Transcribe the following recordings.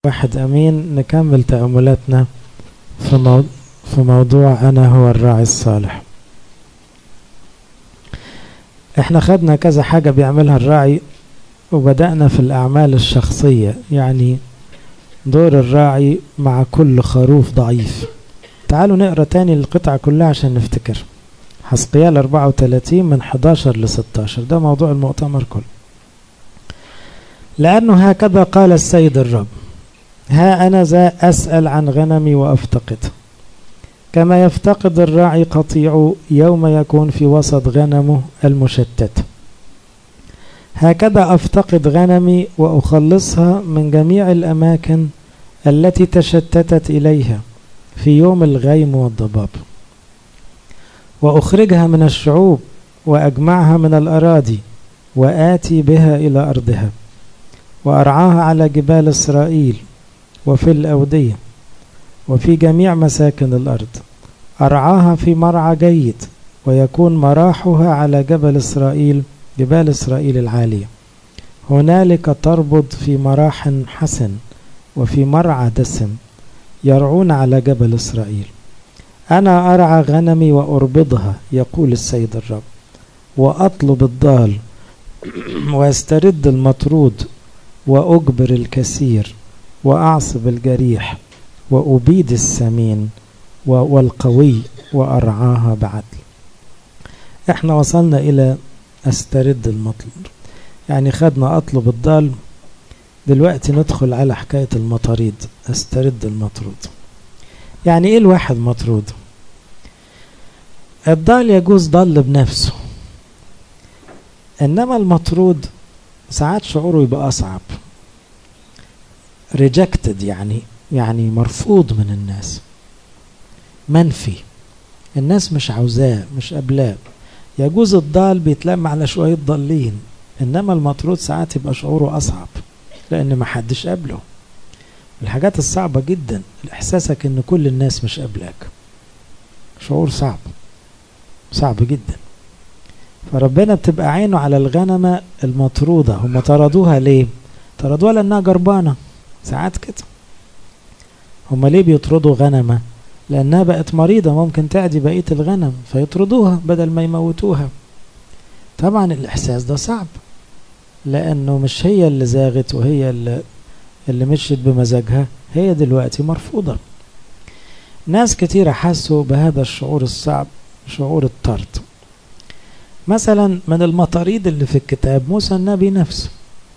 واحد أمين نكمل تأملاتنا في, مو... في موضوع أنا هو الراعي الصالح احنا خدنا كذا حاجة بيعملها الراعي وبدأنا في الأعمال الشخصية يعني دور الراعي مع كل خروف ضعيف تعالوا نقرأ تاني القطعة كلها عشان نفتكر حسقيال 34 من 11 ل 16 ده موضوع المؤتمر كله لأنه هكذا قال السيد الرب ها أنا ذا أسأل عن غنمي وأفتقد كما يفتقد الراعي قطيع يوم يكون في وسط غنمه المشتت هكذا أفتقد غنمي وأخلصها من جميع الأماكن التي تشتتت إليها في يوم الغيم والضباب وأخرجها من الشعوب وأجمعها من الأراضي وآتي بها إلى أرضها وأرعاها على جبال إسرائيل وفي الأودية وفي جميع مساكن الأرض أرعاها في مرعى جيد ويكون مراحها على جبل إسرائيل جبال إسرائيل العالية هنالك تربض في مراح حسن وفي مرعى دسم يرعون على جبل إسرائيل أنا أرعى غنمي وأربضها يقول السيد الرب وأطلب الضال وأسترد المطرود وأجبر الكثير وأعصب الجريح وأبيد السمين والقوي وأرعاها بعدل احنا وصلنا إلى أسترد المطلوب يعني خدنا أطلب الضال دلوقتي ندخل على حكاية المطاريد أسترد المطرود يعني إيه الواحد مطرود الضال يجوز ضل بنفسه إنما المطرود ساعات شعوره يبقى أصعب rejected يعني يعني مرفوض من الناس منفي الناس مش عاوزاه مش قابلاه يجوز الضال بيتلم على شوية ضالين إنما المطرود ساعات يبقى شعوره أصعب لأن ما حدش قابله الحاجات الصعبة جدا إحساسك إن كل الناس مش قابلاك شعور صعب صعب جدا فربنا بتبقى عينه على الغنمة المطرودة هم طردوها ليه طردوها لأنها جربانة ساعات كده هم ليه بيطردوا غنمة لأنها بقت مريضة ممكن تعدي بقية الغنم فيطردوها بدل ما يموتوها طبعا الإحساس ده صعب لأنه مش هي اللي زاغت وهي اللي, اللي مشيت بمزاجها هي دلوقتي مرفوضة ناس كتيرة حسوا بهذا الشعور الصعب شعور الطرد مثلا من المطاريد اللي في الكتاب موسى النبي نفسه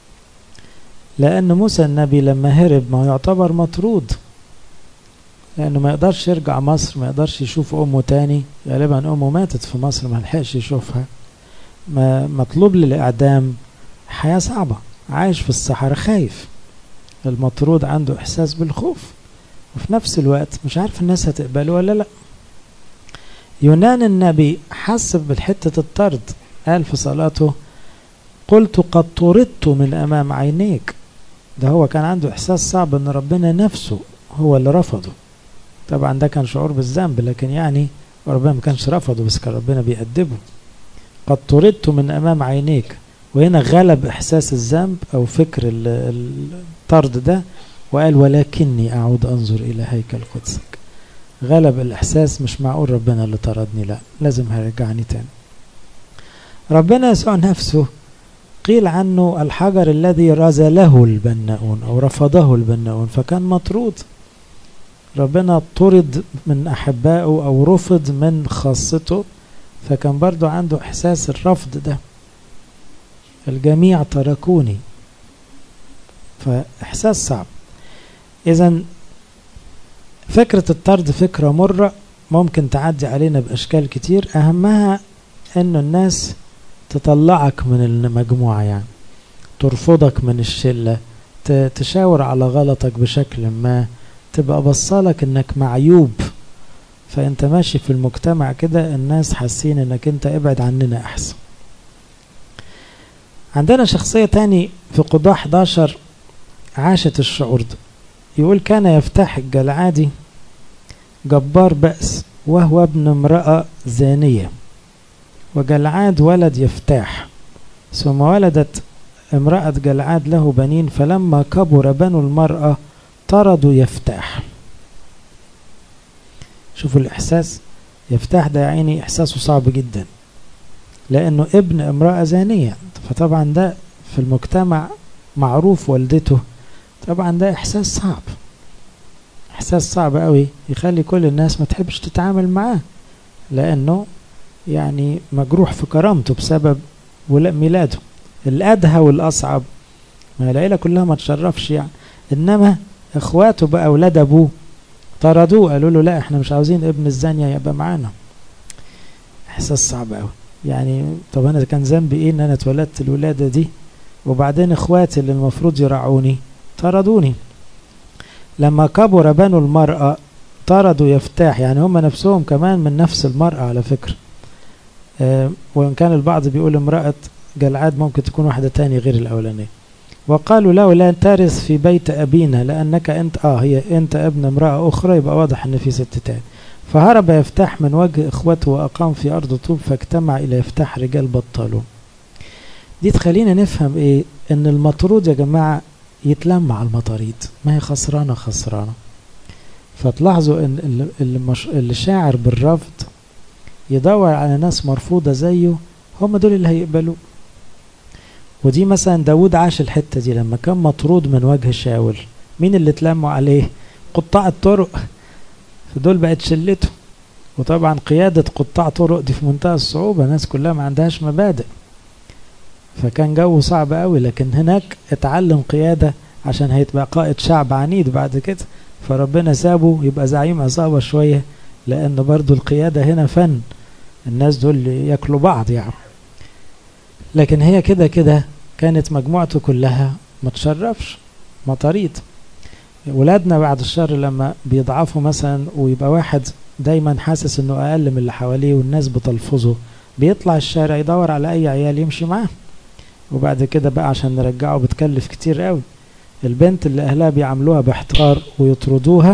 لأن موسى النبي لما هرب ما يعتبر مطرود لأنه ما يقدرش يرجع مصر ما يقدرش يشوف أمه تاني غالبا أمه ماتت في مصر ما لحقش يشوفها ما مطلوب للإعدام حياة صعبة عايش في الصحراء خايف المطرود عنده إحساس بالخوف وفي نفس الوقت مش عارف الناس هتقبله ولا لأ يونان النبي حس بالحتة الطرد قال في صلاته قلت قد طردت من أمام عينيك ده هو كان عنده إحساس صعب أن ربنا نفسه هو اللي رفضه طبعا ده كان شعور بالذنب لكن يعني ربنا ما كانش رفضه بس كان ربنا بيأدبه قد طردت من أمام عينيك وهنا غلب إحساس الذنب أو فكر الطرد ده وقال ولكني أعود أنظر إلى هيكل قدسك غلب الإحساس مش معقول ربنا اللي طردني لا لازم هيرجعني تاني ربنا يسوع نفسه قيل عنه الحجر الذي رزله البناؤون أو رفضه البناؤون فكان مطرود ربنا طرد من أحبائه أو رفض من خاصته فكان برضو عنده إحساس الرفض ده الجميع تركوني فإحساس صعب إذا فكرة الطرد فكرة مرة ممكن تعدي علينا بأشكال كتير أهمها أن الناس تطلعك من المجموعة يعني ترفضك من الشلة تشاور على غلطك بشكل ما تبقى بصالك انك معيوب فانت ماشي في المجتمع كده الناس حاسين انك انت ابعد عننا احسن عندنا شخصية تاني في قضاء 11 عاشت الشعور ده يقول كان يفتح الجلعادي جبار بأس وهو ابن امرأة زانية وجلعاد ولد يفتاح ثم ولدت امرأة جلعاد له بنين فلما كبر بنو المرأة طردوا يفتاح شوفوا الإحساس يفتاح ده يا عيني إحساسه صعب جدا لأنه ابن امرأة زانية فطبعا ده في المجتمع معروف والدته طبعا ده إحساس صعب إحساس صعب قوي يخلي كل الناس ما تحبش تتعامل معاه لأنه يعني مجروح في كرامته بسبب ميلاده الأدهى والأصعب ما العيلة كلها ما تشرفش يعني إنما إخواته بقى أولاد أبوه طردوه قالوا له لا احنا مش عاوزين ابن الزانية يبقى معانا إحساس صعب قوي يعني طب أنا كان ذنبي إيه إن أنا اتولدت الولادة دي وبعدين إخواتي اللي المفروض يرعوني طردوني لما كبر بنوا المرأة طردوا يفتاح يعني هم نفسهم كمان من نفس المرأة على فكرة أه وإن كان البعض بيقول امرأة جلعاد ممكن تكون واحدة تاني غير الأولانية وقالوا له لا ترث في بيت أبينا لأنك أنت آه هي أنت ابن امرأة أخرى يبقى واضح أن في ست تاني فهرب يفتح من وجه إخوته وأقام في أرض طوب فاجتمع إلى يفتح رجال بطلوا دي تخلينا نفهم إيه أن المطرود يا جماعة يتلم مع المطاريد ما هي خسرانة خسرانة فتلاحظوا ان اللي, مش... اللي شاعر بالرفض يدور على ناس مرفوضة زيه هم دول اللي هيقبلوه ودي مثلا داود عاش الحتة دي لما كان مطرود من وجه شاول مين اللي اتلموا عليه قطاع الطرق فدول بقت شلته وطبعا قيادة قطاع طرق دي في منتهى الصعوبة ناس كلها ما عندهاش مبادئ فكان جو صعب قوي لكن هناك اتعلم قيادة عشان هيتبقى قائد شعب عنيد بعد كده فربنا سابه يبقى زعيم عصابة شوية لأن برضو القيادة هنا فن الناس دول ياكلوا بعض يعني لكن هي كده كده كانت مجموعته كلها ما تشرفش مطاريد ولادنا بعد الشر لما بيضعفوا مثلا ويبقى واحد دايما حاسس انه اقل من اللي حواليه والناس بتلفظه بيطلع الشارع يدور على اي عيال يمشي معاه وبعد كده بقى عشان نرجعه بتكلف كتير قوي البنت اللي اهلها بيعاملوها باحتقار ويطردوها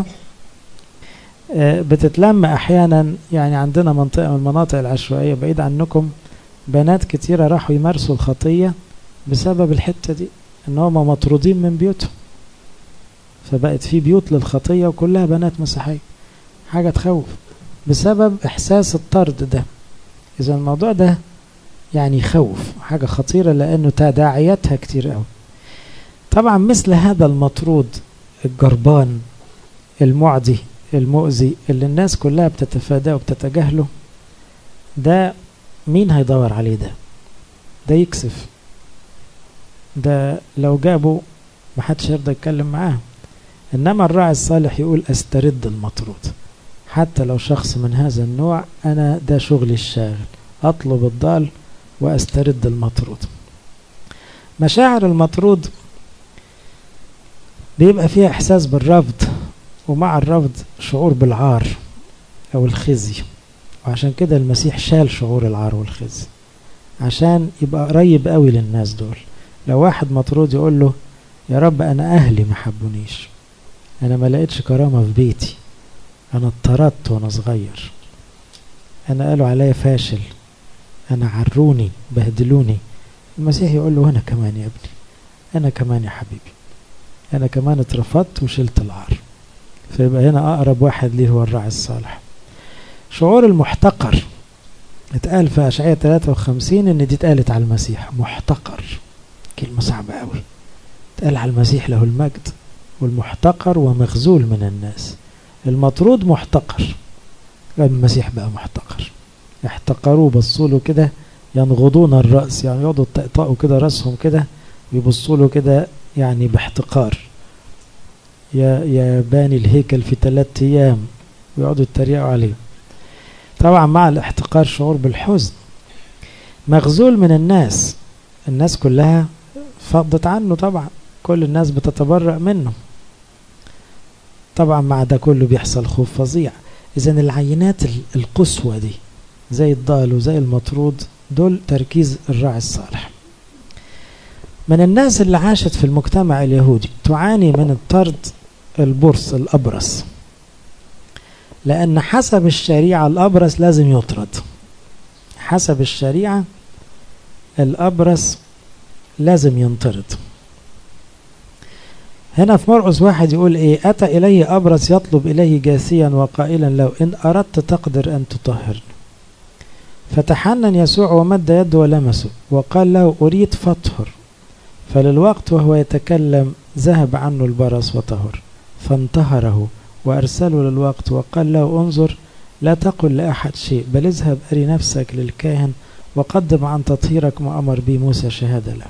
بتتلم احيانا يعني عندنا منطقه من المناطق العشوائيه بعيد عنكم بنات كتيره راحوا يمارسوا الخطيه بسبب الحته دي ان هم مطرودين من بيوتهم فبقت في بيوت للخطيه وكلها بنات مسيحيه حاجه تخوف بسبب احساس الطرد ده اذا الموضوع ده يعني يخوف حاجه خطيره لانه تداعياتها كتير قوي طبعا مثل هذا المطرود الجربان المعدي المؤذي اللي الناس كلها بتتفاداه وبتتجاهله ده مين هيدور عليه ده ده يكسف ده لو جابه محدش يرضى يتكلم معاه انما الراعي الصالح يقول استرد المطرود حتى لو شخص من هذا النوع انا ده شغلي الشاغل اطلب الضال واسترد المطرود مشاعر المطرود بيبقى فيها احساس بالرفض ومع الرفض شعور بالعار او الخزي وعشان كده المسيح شال شعور العار والخزي عشان يبقى قريب قوي للناس دول لو واحد مطرود يقول له يا رب انا اهلي ما حبونيش انا ما لقيتش كرامه في بيتي انا اتطردت وانا صغير انا قالوا عليا فاشل انا عروني بهدلوني المسيح يقول له انا كمان يا ابني انا كمان يا حبيبي انا كمان اترفضت وشلت العار فيبقى هنا اقرب واحد ليه هو الراعي الصالح شعور المحتقر اتقال في اشعياء 53 ان دي اتقالت على المسيح محتقر كلمه صعبه قوي اتقال على المسيح له المجد والمحتقر ومخزول من الناس المطرود محتقر المسيح بقى محتقر احتقروه بصوا له كده ينغضون الرأس يعني يقعدوا يطقطقوا كده راسهم كده ويبصوا له كده يعني باحتقار يا يا باني الهيكل في ثلاثة أيام ويقعدوا يتريقوا عليه طبعا مع الاحتقار شعور بالحزن مخزول من الناس الناس كلها فضت عنه طبعا كل الناس بتتبرأ منه طبعا مع ده كله بيحصل خوف فظيع اذا العينات القسوة دي زي الضال وزي المطرود دول تركيز الراعي الصالح من الناس اللي عاشت في المجتمع اليهودي تعاني من الطرد البرص الأبرص لأن حسب الشريعة الأبرص لازم يطرد حسب الشريعة الأبرص لازم ينطرد هنا في مرقس واحد يقول ايه اتى اليه ابرص يطلب اليه جاثيا وقائلا لو ان اردت تقدر ان تطهرني فتحنن يسوع ومد يده ولمسه وقال له اريد فاطهر فللوقت وهو يتكلم ذهب عنه البرص وطهر فانتهره وارسله للوقت وقال له انظر لا تقل لاحد شيء بل اذهب اري نفسك للكاهن وقدم عن تطهيرك ما امر به موسى شهاده له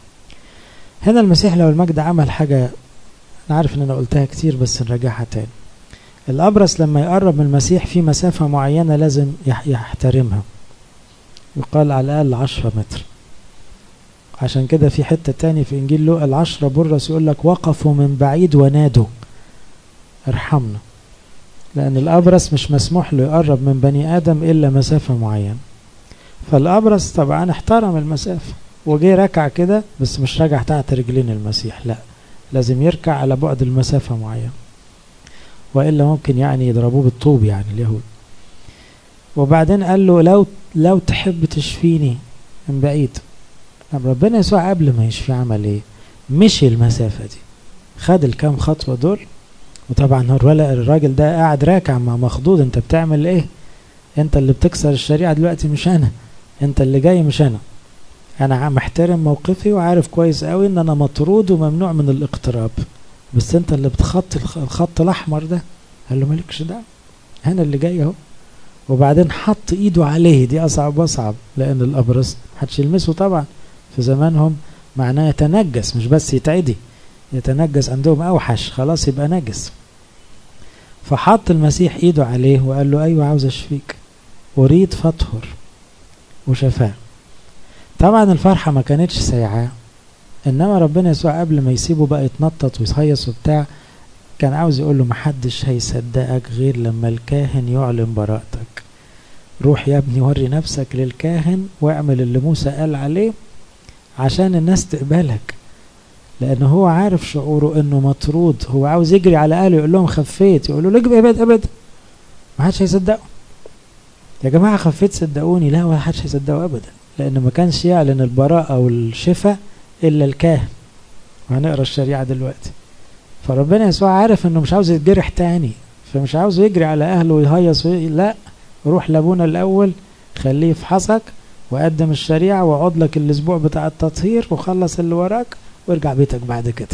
هنا المسيح لو المجد عمل حاجة أنا عارف إن أنا قلتها كتير بس نراجعها تاني الأبرص لما يقرب من المسيح في مسافة معينة لازم يحترمها يقال على الأقل عشرة متر عشان كده في حتة تاني في إنجيل لوقا العشرة برص يقول لك وقفوا من بعيد ونادوا ارحمنا لأن الأبرص مش مسموح له يقرب من بني آدم إلا مسافة معينة فالأبرص طبعا احترم المسافة وجه ركع كده بس مش راجع تحت رجلين المسيح لا لازم يركع على بعد المسافة معينة وإلا ممكن يعني يضربوه بالطوب يعني اليهود وبعدين قال له لو لو تحب تشفيني من بعيد ربنا يسوع قبل ما يشفي عمل ايه مشي المسافة دي خد الكام خطوة دول وطبعا الراجل ده قاعد راكع مع مخضوض انت بتعمل ايه انت اللي بتكسر الشريعة دلوقتي مش انا انت اللي جاي مش انا انا محترم موقفي وعارف كويس قوي ان انا مطرود وممنوع من الاقتراب بس انت اللي بتخطي الخط الاحمر ده قال له مالكش دعوه انا اللي جاي اهو وبعدين حط ايده عليه دي اصعب واصعب لان الابرص محدش يلمسه طبعا في زمانهم معناه يتنجس مش بس يتعدي يتنجس عندهم اوحش خلاص يبقى نجس فحط المسيح ايده عليه وقال له ايوه عاوز اشفيك اريد فاطهر وشفاه طبعا الفرحة ما كانتش سايعة انما ربنا يسوع قبل ما يسيبه بقى يتنطط ويصيص وبتاع كان عاوز يقول له محدش هيصدقك غير لما الكاهن يعلن براءتك روح يا ابني وري نفسك للكاهن واعمل اللي موسى قال عليه عشان الناس تقبلك لان هو عارف شعوره انه مطرود هو عاوز يجري على اهله يقول لهم خفيت يقولوا له ابد ابد ما حدش هيصدقه يا جماعه خفيت صدقوني لا ولا حدش هيصدقه ابدا لأن ما كانش يعلن البراءة والشفاء إلا الكاهن وهنقرا الشريعة دلوقتي فربنا يسوع عارف إنه مش عاوز يتجرح تاني فمش عاوز يجري على أهله ويهيص وي... لا روح لأبونا الأول خليه يفحصك وقدم الشريعة وقعد لك الأسبوع بتاع التطهير وخلص اللي وراك وارجع بيتك بعد كده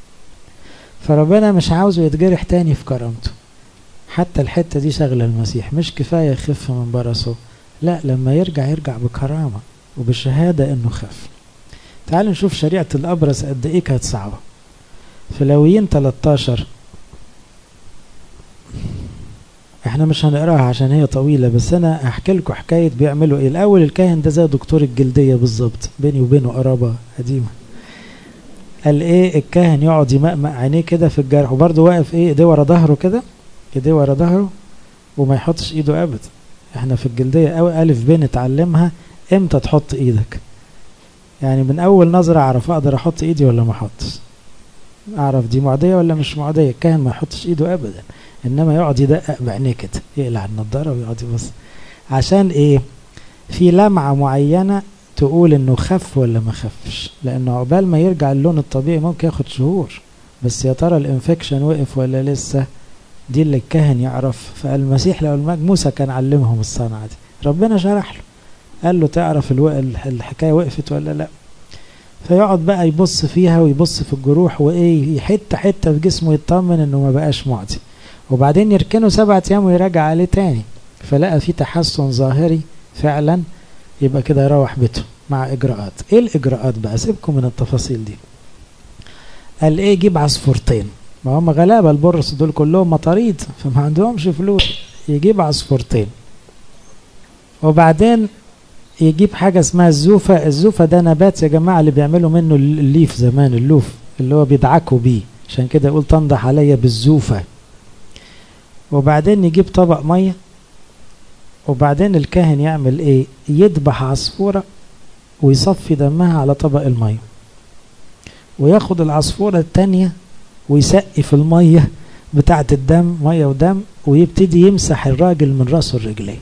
فربنا مش عاوزه يتجرح تاني في كرامته حتى الحتة دي شغلة المسيح مش كفاية يخف من برصه لا لما يرجع يرجع بكرامة وبشهادة انه خف تعالوا نشوف شريعة الأبرص قد ايه كانت صعبة في لويين 13 احنا مش هنقراها عشان هي طويلة بس انا هحكي لكم حكاية بيعملوا ايه الاول الكاهن ده زي دكتور الجلدية بالظبط بيني وبينه قرابة قديمة قال ايه الكاهن يقعد يمقمق عينيه كده في الجرح وبرضه واقف ايه ايديه ورا ظهره كده ايديه ورا ظهره وما يحطش ايده ابدا احنا في الجلدية قوي ألف ب نتعلمها امتى تحط ايدك يعني من أول نظرة أعرف أقدر أحط ايدي ولا ما أحطش أعرف دي معدية ولا مش معدية الكاهن ما يحطش ايده أبدا إنما يقعد يدقق بعينيه كده يقلع النضارة ويقعد يبص عشان إيه في لمعة معينة تقول إنه خف ولا ما خفش لأنه عقبال ما يرجع اللون الطبيعي ممكن ياخد شهور بس يا ترى الانفكشن وقف ولا لسه دي اللي الكاهن يعرف فالمسيح لو المجد موسى كان علمهم الصنعة دي ربنا شرح له قال له تعرف الو... الحكاية وقفت ولا لا فيقعد بقى يبص فيها ويبص في الجروح وايه حتة حتة في جسمه يطمن انه ما بقاش معدي وبعدين يركنه سبعة ايام ويراجع عليه تاني فلقى في تحسن ظاهري فعلا يبقى كده يروح بيته مع اجراءات ايه الاجراءات بقى سيبكم من التفاصيل دي قال ايه جيب عصفورتين ما هم غلابه البرص دول كلهم مطاريد فما عندهمش فلوس يجيب عصفورتين وبعدين يجيب حاجه اسمها الزوفه الزوفه ده نبات يا جماعه اللي بيعملوا منه الليف زمان اللوف اللي هو بيدعكوا بيه عشان كده يقول تنضح عليا بالزوفه وبعدين يجيب طبق ميه وبعدين الكاهن يعمل ايه يذبح عصفوره ويصفي دمها على طبق الميه وياخد العصفوره التانيه ويسقي في الميه بتاعه الدم ميه ودم ويبتدي يمسح الراجل من راسه لرجليه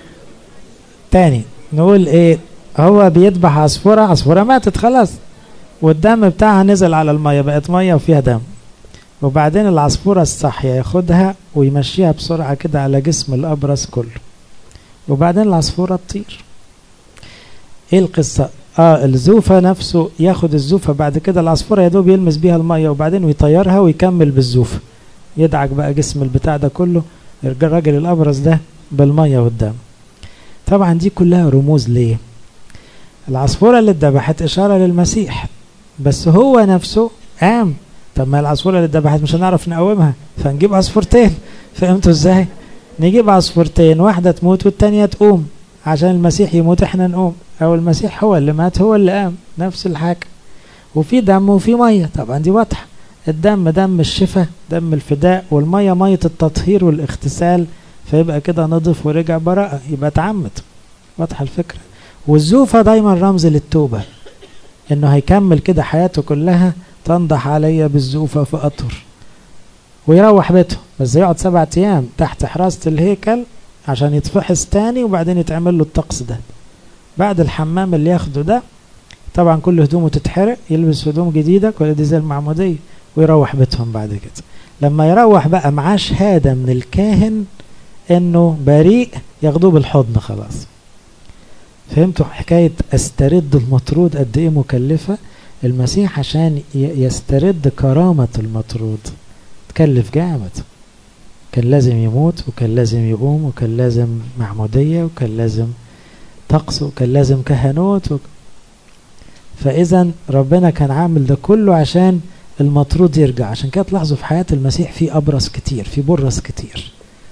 تاني نقول ايه هو بيذبح عصفوره عصفوره ماتت خلاص والدم بتاعها نزل على المية بقت مية وفيها دم وبعدين العصفورة الصحية ياخدها ويمشيها بسرعة كده على جسم الأبرص كله وبعدين العصفورة تطير ايه القصة اه الزوفة نفسه ياخد الزوفة بعد كده العصفورة يا دوب يلمس بيها المية وبعدين يطيرها ويكمل بالزوفة يدعك بقى جسم البتاع ده كله الراجل الأبرص ده بالمية والدم طبعا دي كلها رموز ليه العصفورة اللي اتذبحت إشارة للمسيح بس هو نفسه قام طب ما العصفورة اللي اتذبحت مش هنعرف نقومها فنجيب عصفورتين فهمتوا ازاي نجيب عصفورتين واحدة تموت والتانية تقوم عشان المسيح يموت احنا نقوم او المسيح هو اللي مات هو اللي قام نفس الحاجة وفي دم وفي مية طبعا دي واضحة الدم دم الشفاء دم الفداء والمية مية التطهير والاغتسال فيبقى كده نضف ورجع براءة يبقى اتعمد واضحة الفكرة والزوفة دايما رمز للتوبة انه هيكمل كده حياته كلها تنضح عليا بالزوفة فأطهر ويروح بيته بس يقعد سبعة أيام تحت حراسة الهيكل عشان يتفحص تاني وبعدين يتعمل له الطقس ده بعد الحمام اللي ياخده ده طبعا كل هدومه تتحرق يلبس هدوم جديدة كل دي زي المعمودية ويروح بيتهم بعد كده لما يروح بقى معاه شهادة من الكاهن انه بريء ياخدوه بالحضن خلاص فهمتوا حكاية استرد المطرود قد ايه مكلفة المسيح عشان يسترد كرامة المطرود تكلف جامد كان لازم يموت وكان لازم يقوم وكان لازم معمودية وكان لازم طقس وكان لازم كهنوت وك... فإذا ربنا كان عامل ده كله عشان المطرود يرجع عشان كده تلاحظوا في حياة المسيح في أبرص كتير في برص كتير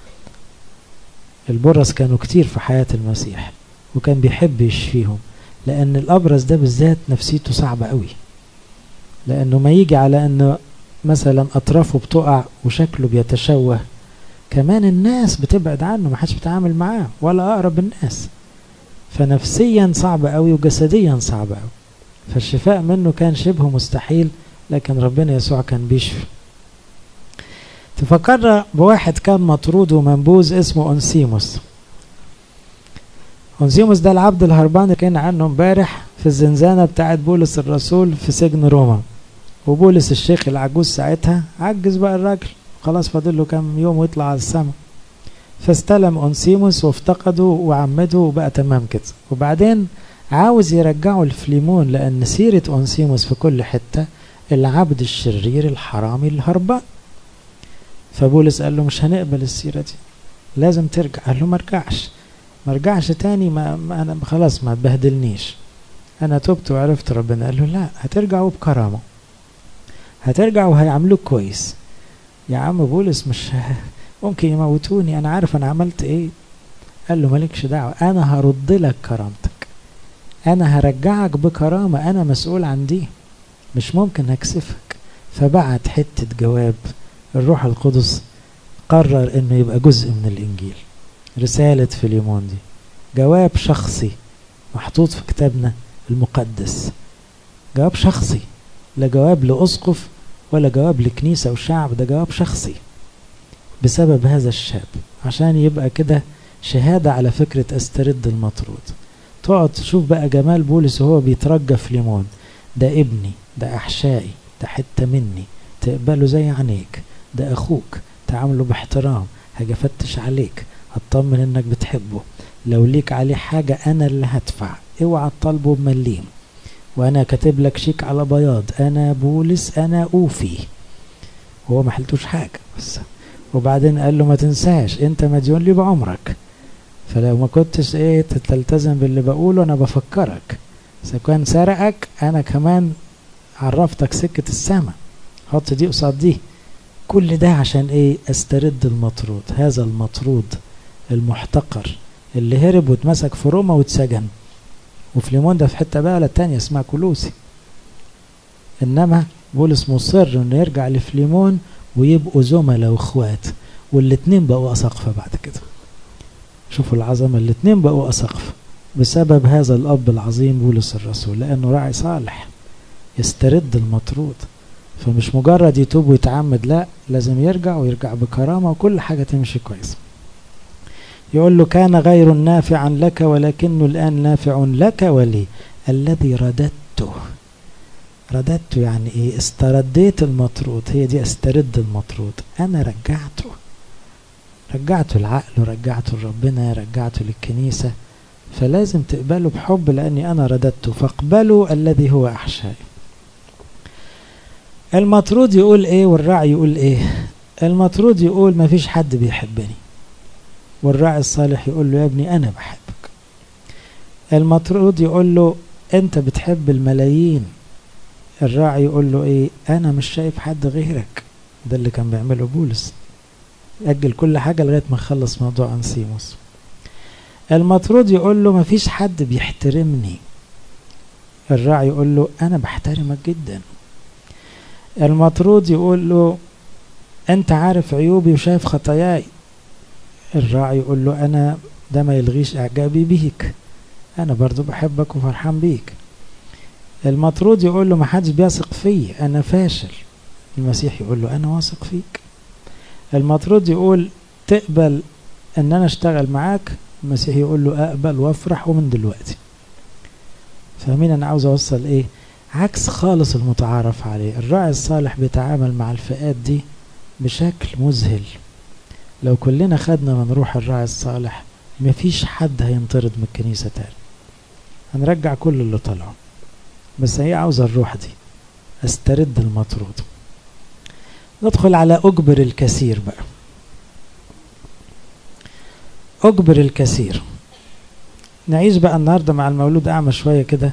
البرص كانوا كتير في حياة المسيح وكان بيحب يشفيهم لأن الأبرص ده بالذات نفسيته صعبة قوي لأنه ما يجي على أنه مثلا أطرافه بتقع وشكله بيتشوه كمان الناس بتبعد عنه ما حدش بيتعامل معاه ولا أقرب الناس فنفسيا صعب قوي وجسديا صعب قوي فالشفاء منه كان شبه مستحيل لكن ربنا يسوع كان بيشفي تفكرنا بواحد كان مطرود ومنبوذ اسمه أنسيموس أنسيموس ده العبد الهربان اللي كان عنه امبارح في الزنزانة بتاعت بولس الرسول في سجن روما وبولس الشيخ العجوز ساعتها عجز بقى الراجل خلاص فاضل له كام يوم ويطلع على السماء فاستلم أنسيموس وافتقده وعمده وبقى تمام كده وبعدين عاوز يرجعه لفليمون لأن سيرة أنسيموس في كل حتة العبد الشرير الحرامي الهربان فبولس قال له مش هنقبل السيرة دي لازم ترجع قال له ما رجعش ما رجعش تاني ما, ما أنا خلاص ما تبهدلنيش أنا تبت وعرفت ربنا قال له لا هترجعوا بكرامة هترجع وهيعملوك كويس يا عم بولس مش ممكن يموتوني انا عارف انا عملت ايه قال له مالكش دعوة انا هرد لك كرامتك انا هرجعك بكرامة انا مسؤول عن دي مش ممكن هكسفك فبعت حتة جواب الروح القدس قرر انه يبقى جزء من الانجيل رسالة فيليمون دي جواب شخصي محطوط في كتابنا المقدس جواب شخصي لا جواب لأسقف ولا جواب لكنيسة وشعب ده جواب شخصي بسبب هذا الشاب عشان يبقى كده شهادة على فكرة استرد المطرود تقعد تشوف بقى جمال بولس وهو بيترجى في ليمون ده ابني ده أحشائي ده حتة مني تقبله زي عينيك ده أخوك تعامله باحترام هاجي أفتش عليك هطمن إنك بتحبه لو ليك عليه حاجة أنا اللي هدفع اوعى تطالبه بمليم وانا كاتب لك شيك على بياض انا بولس انا اوفي هو ما حلتوش حاجه بس وبعدين قال له ما تنساش انت مديون لي بعمرك فلو ما كنتش ايه تلتزم باللي بقوله انا بفكرك اذا كان سرقك انا كمان عرفتك سكه السما حط دي قصاد دي كل ده عشان ايه استرد المطرود هذا المطرود المحتقر اللي هرب واتمسك في روما واتسجن وفي ليمون ده في حته بقى تانية اسمها كولوسي انما بولس مصر انه يرجع لفليمون ويبقوا زملاء واخوات والاتنين بقوا اساقفه بعد كده شوفوا العظمه الاتنين بقوا اساقفه بسبب هذا الاب العظيم بولس الرسول لانه راعي صالح يسترد المطرود فمش مجرد يتوب ويتعمد لا لازم يرجع ويرجع بكرامه وكل حاجه تمشي كويس يقول له كان غير نافعا لك ولكنه الآن نافع لك ولي الذي رددته رددته يعني ايه استرديت المطرود هي دي استرد المطرود انا رجعته رجعته العقل ورجعته لربنا رجعته للكنيسة فلازم تقبله بحب لاني انا رددته فاقبلوا الذي هو احشائي المطرود يقول ايه والراعي يقول ايه المطرود يقول ما فيش حد بيحبني والراعي الصالح يقول له يا ابني انا بحبك المطرود يقول له انت بتحب الملايين الراعي يقول له ايه انا مش شايف حد غيرك ده اللي كان بيعمله بولس اجل كل حاجه لغايه ما نخلص موضوع انسيموس المطرود يقول له مفيش حد بيحترمني الراعي يقول له انا بحترمك جدا المطرود يقول له انت عارف عيوبي وشايف خطاياي الراعي يقول له انا ده ما يلغيش اعجابي بيك انا برضو بحبك وفرحان بيك المطرود يقول له ما حدش بيثق فيا انا فاشل المسيح يقول له انا واثق فيك المطرود يقول تقبل ان انا اشتغل معاك المسيح يقول له اقبل وافرح ومن دلوقتي فاهمين انا عاوز اوصل ايه عكس خالص المتعارف عليه الراعي الصالح بيتعامل مع الفئات دي بشكل مذهل لو كلنا خدنا من روح الراعي الصالح مفيش حد هينطرد من الكنيسة تاني هنرجع كل اللي طلعوا بس هي عاوزة الروح دي استرد المطرود ندخل على أجبر الكثير بقى أجبر الكثير نعيش بقى النهاردة مع المولود أعمى شوية كده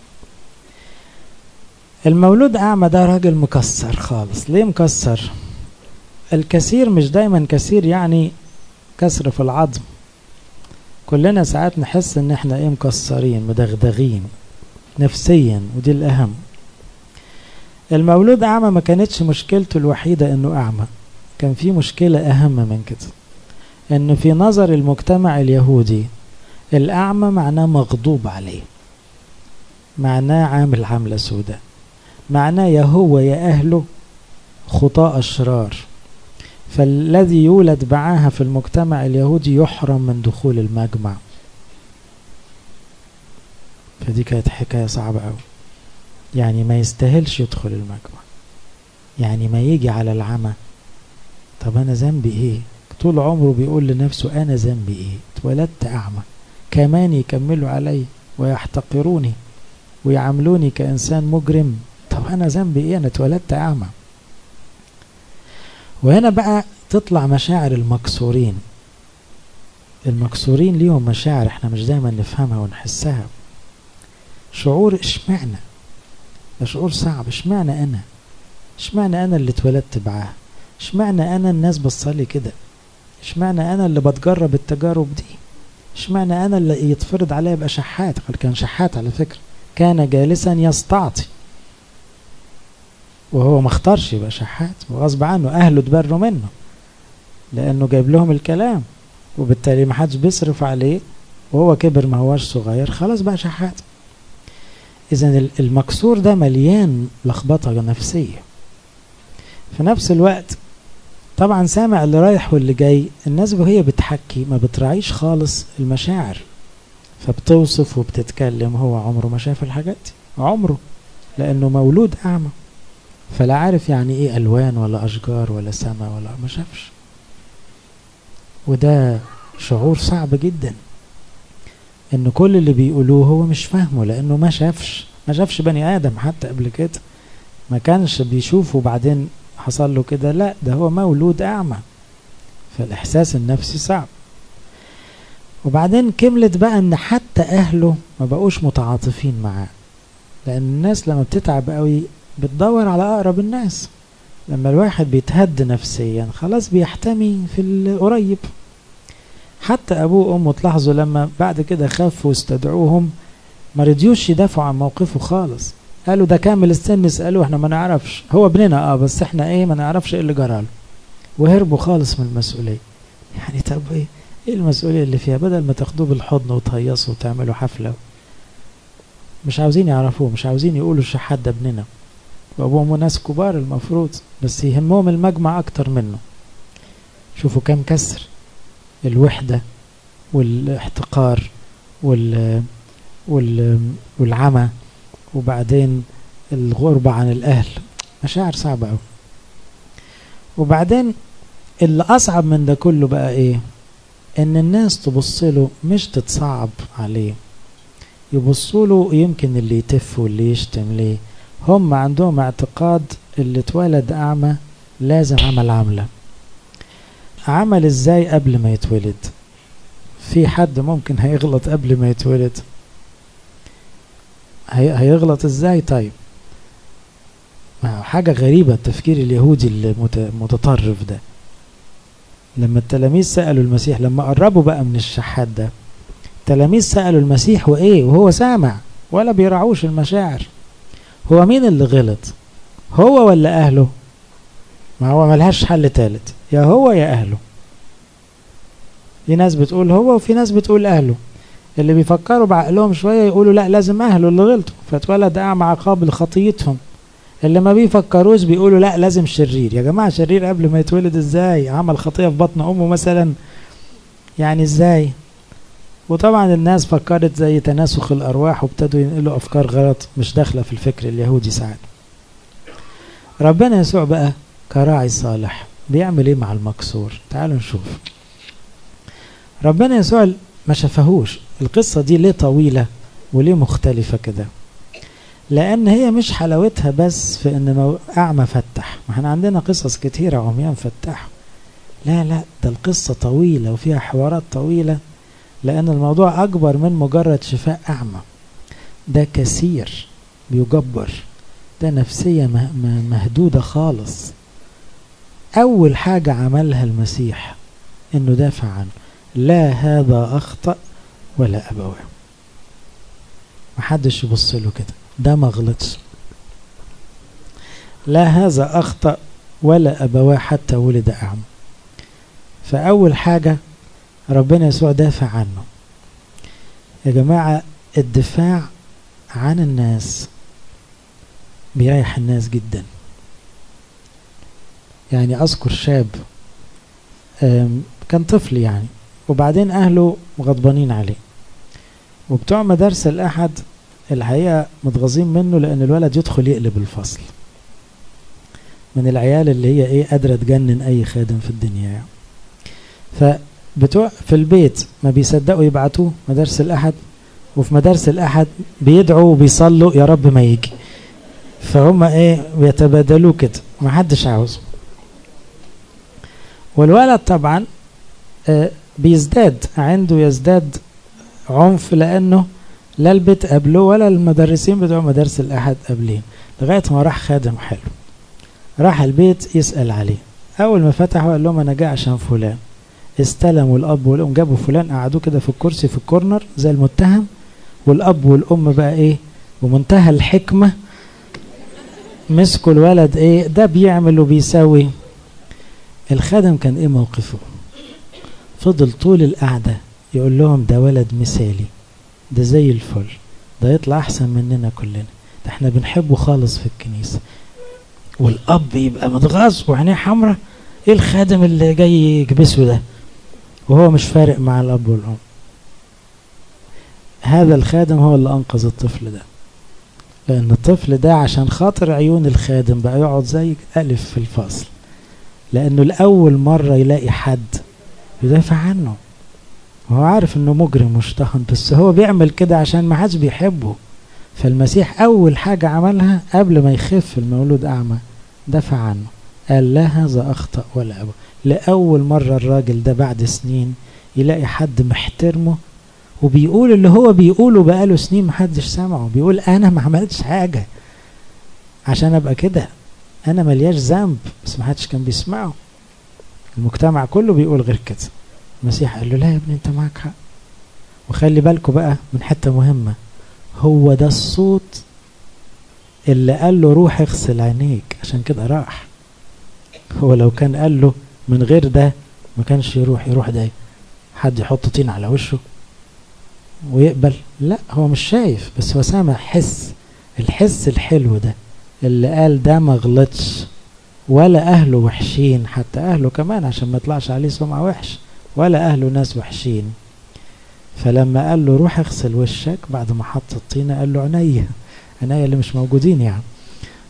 المولود أعمى ده راجل مكسر خالص ليه مكسر الكثير مش دايما كثير يعني كسر في العظم كلنا ساعات نحس ان احنا ايه مكسرين مدغدغين نفسيا ودي الاهم المولود اعمى ما كانتش مشكلته الوحيدة انه اعمى كان في مشكلة اهم من كده ان في نظر المجتمع اليهودي الاعمى معناه مغضوب عليه معناه عامل عاملة سوداء معناه يا هو يا اهله خطاء اشرار فالذي يولد معاها في المجتمع اليهودي يحرم من دخول المجمع فدي كانت حكاية صعبة أوي يعني ما يستاهلش يدخل المجمع يعني ما يجي على العمى طب أنا ذنبي إيه طول عمره بيقول لنفسه أنا ذنبي إيه اتولدت أعمى كمان يكملوا علي ويحتقروني ويعاملوني كإنسان مجرم طب أنا ذنبي إيه أنا اتولدت أعمى وهنا بقى تطلع مشاعر المكسورين المكسورين ليهم مشاعر احنا مش دايما نفهمها ونحسها شعور اشمعنى ده شعور صعب اشمعنى انا اشمعنى انا اللي اتولدت معاه اشمعنى انا الناس بصلي كده اشمعنى انا اللي بتجرب التجارب دي اشمعنى انا اللي يتفرض عليا ابقى شحات كان شحات على فكره كان جالسا يستعطي وهو ما اختارش يبقى شحات وغصب عنه اهله اتبروا منه لانه جايب لهم الكلام وبالتالي ما حدش بيصرف عليه وهو كبر ما هواش صغير خلاص بقى شحات اذا المكسور ده مليان لخبطه نفسيه في نفس الوقت طبعا سامع اللي رايح واللي جاي الناس وهي بتحكي ما بتراعيش خالص المشاعر فبتوصف وبتتكلم هو عمره ما شاف الحاجات دي عمره لانه مولود اعمى فلا عارف يعني ايه الوان ولا اشجار ولا سماء ولا ما شافش وده شعور صعب جدا ان كل اللي بيقولوه هو مش فاهمه لانه ما شافش ما شافش بني ادم حتى قبل كده ما كانش بيشوفه وبعدين حصل له كده لا ده هو مولود اعمى فالاحساس النفسي صعب وبعدين كملت بقى ان حتى اهله ما بقوش متعاطفين معاه لان الناس لما بتتعب قوي بتدور على اقرب الناس لما الواحد بيتهد نفسيا خلاص بيحتمي في القريب حتى ابوه وامه تلاحظوا لما بعد كده خافوا واستدعوهم ما رضيوش يدافعوا عن موقفه خالص قالوا ده كامل السن اسالوه احنا ما نعرفش هو ابننا اه بس احنا ايه ما نعرفش ايه اللي جرى له وهربوا خالص من المسؤوليه يعني طب ايه ايه المسؤوليه اللي فيها بدل ما تاخدوه بالحضن وتهيصوا وتعملوا حفله مش عاوزين يعرفوه مش عاوزين يقولوا الشحات ده ابننا وابوهم ناس كبار المفروض بس يهمهم المجمع اكتر منه شوفوا كم كسر الوحدة والاحتقار وال وال والعمى وبعدين الغربة عن الأهل مشاعر صعبة أوي وبعدين اللي أصعب من ده كله بقى إيه إن الناس تبص له مش تتصعب عليه يبصوا له يمكن اللي يتف واللي يشتم ليه هم عندهم اعتقاد اللي اتولد أعمى لازم عمل عملة عمل ازاي قبل ما يتولد في حد ممكن هيغلط قبل ما يتولد هي هيغلط ازاي طيب حاجة غريبة التفكير اليهودي المتطرف ده لما التلاميذ سألوا المسيح لما قربوا بقى من الشحات ده التلاميذ سألوا المسيح وإيه وهو سامع ولا بيراعوش المشاعر هو مين اللي غلط هو ولا أهله ما هو ملهاش حل تالت يا هو يا أهله في ناس بتقول هو وفي ناس بتقول أهله اللي بيفكروا بعقلهم شوية يقولوا لا لازم أهله اللي غلطوا فاتولد أعمى عقاب لخطيتهم اللي ما بيفكروش بيقولوا لا لازم شرير يا جماعة شرير قبل ما يتولد ازاي عمل خطية في بطن أمه مثلا يعني ازاي وطبعا الناس فكرت زي تناسخ الأرواح وابتدوا ينقلوا أفكار غلط مش داخلة في الفكر اليهودي ساعات ربنا يسوع بقى كراعي صالح بيعمل ايه مع المكسور تعالوا نشوف ربنا يسوع ما شافهوش القصة دي ليه طويلة وليه مختلفة كده لأن هي مش حلاوتها بس في إن أعمى فتح ما احنا عندنا قصص كتيرة عميان فتحوا لا لا ده القصة طويلة وفيها حوارات طويلة لأن الموضوع أكبر من مجرد شفاء أعمى ده كثير بيجبر ده نفسية مهدودة خالص أول حاجة عملها المسيح إنه دافع عنه لا هذا أخطأ ولا أبواه محدش يبص له كده ده ما غلطش لا هذا أخطأ ولا أبواه حتى ولد أعمى فأول حاجة ربنا يسوع دافع عنه يا جماعة الدفاع عن الناس بيريح الناس جدا يعني أذكر شاب كان طفل يعني وبعدين أهله غضبانين عليه وبتوع مدارس الأحد الحقيقة متغاظين منه لأن الولد يدخل يقلب الفصل من العيال اللي هي إيه قادرة تجنن أي خادم في الدنيا يعني. فبتوع في البيت ما بيصدقوا يبعتوه مدارس الأحد وفي مدارس الأحد بيدعوا وبيصلوا يا رب ما يجي فهم إيه بيتبادلوه كده ما حدش عاوزه والولد طبعا آه بيزداد عنده يزداد عنف لأنه لا البيت قبله ولا المدرسين بتوع مدارس الأحد قبلين لغاية ما راح خادم حلو راح البيت يسأل عليه أول ما فتحوا قال لهم أنا جاي عشان فلان استلموا الأب والأم جابوا فلان قعدوه كده في الكرسي في الكورنر زي المتهم والأب والأم بقى إيه بمنتهى الحكمة مسكوا الولد إيه ده بيعمل وبيسوي الخادم كان إيه موقفه فضل طول القعدة يقول لهم ده ولد مثالي ده زي الفل ده يطلع أحسن مننا كلنا ده احنا بنحبه خالص في الكنيسة والأب يبقى متغاظ وعينيه حمرة ايه الخادم اللي جاي يكبسه ده وهو مش فارق مع الأب والأم هذا الخادم هو اللي أنقذ الطفل ده لأن الطفل ده عشان خاطر عيون الخادم بقى يقعد زي ألف في الفصل لأنه لأول مرة يلاقي حد يدافع عنه وهو عارف انه مجرم مشتهن بس هو بيعمل كده عشان ما حدش بيحبه فالمسيح اول حاجة عملها قبل ما يخف المولود اعمى دافع عنه قال لا هذا اخطأ ولا أبو لأول مرة الراجل ده بعد سنين يلاقي حد محترمه وبيقول اللي هو بيقوله بقاله سنين محدش سامعه بيقول انا ما عملتش حاجة عشان ابقى كده انا ملياش ذنب بس محدش كان بيسمعه المجتمع كله بيقول غير كده المسيح قال له لا يا ابني انت معاك حق وخلي بالكوا بقى من حتة مهمة هو ده الصوت اللي قال له روح اغسل عينيك عشان كده راح هو لو كان قال له من غير ده ما كانش يروح يروح ده حد يحط طين على وشه ويقبل لا هو مش شايف بس هو سامع حس الحس الحلو ده اللي قال ده ما غلطش ولا اهله وحشين حتى اهله كمان عشان ما يطلعش عليه سمعه وحش ولا اهله ناس وحشين فلما قال له روح اغسل وشك بعد ما حط الطينه قال له عينيا عينيا اللي مش موجودين يعني